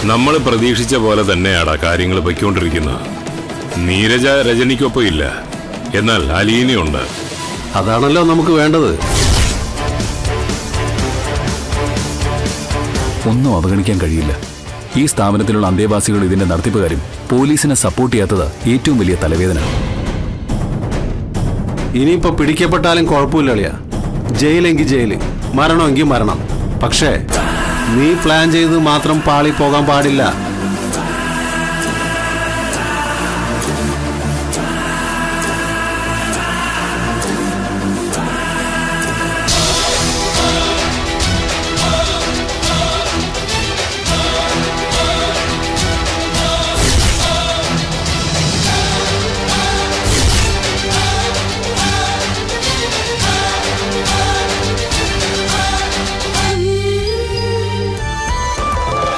നമ്മൾ പ്രതീക്ഷിച്ച പോലെ തന്നെയാടാ കാര്യങ്ങൾ പൊയ്ക്കൊണ്ടിരിക്കുന്നത് നീരജ രജനിക്കൊപ്പം ഇല്ല എന്നാൽ അലീനയുണ്ട് അതാണല്ലോ നമുക്ക് വേണ്ടത് ഒന്നും അവഗണിക്കാൻ കഴിയില്ല ഈ സ്ഥാപനത്തിലുള്ള അന്തേവാസികൾ ഇതിന്റെ നടത്തിപ്പുകാരും പോലീസിനെ സപ്പോർട്ട് ചെയ്യാത്തത് ഏറ്റവും വലിയ തലവേദന ഇനിയിപ്പോ പിടിക്കപ്പെട്ടാലും കുഴപ്പമില്ല അളിയ ജയിലെങ്കിൽ ജയില് മരണമെങ്കിൽ മരണം പക്ഷേ നീ പ്ലാൻ ചെയ്ത് മാത്രം പാളി പോകാൻ പാടില്ല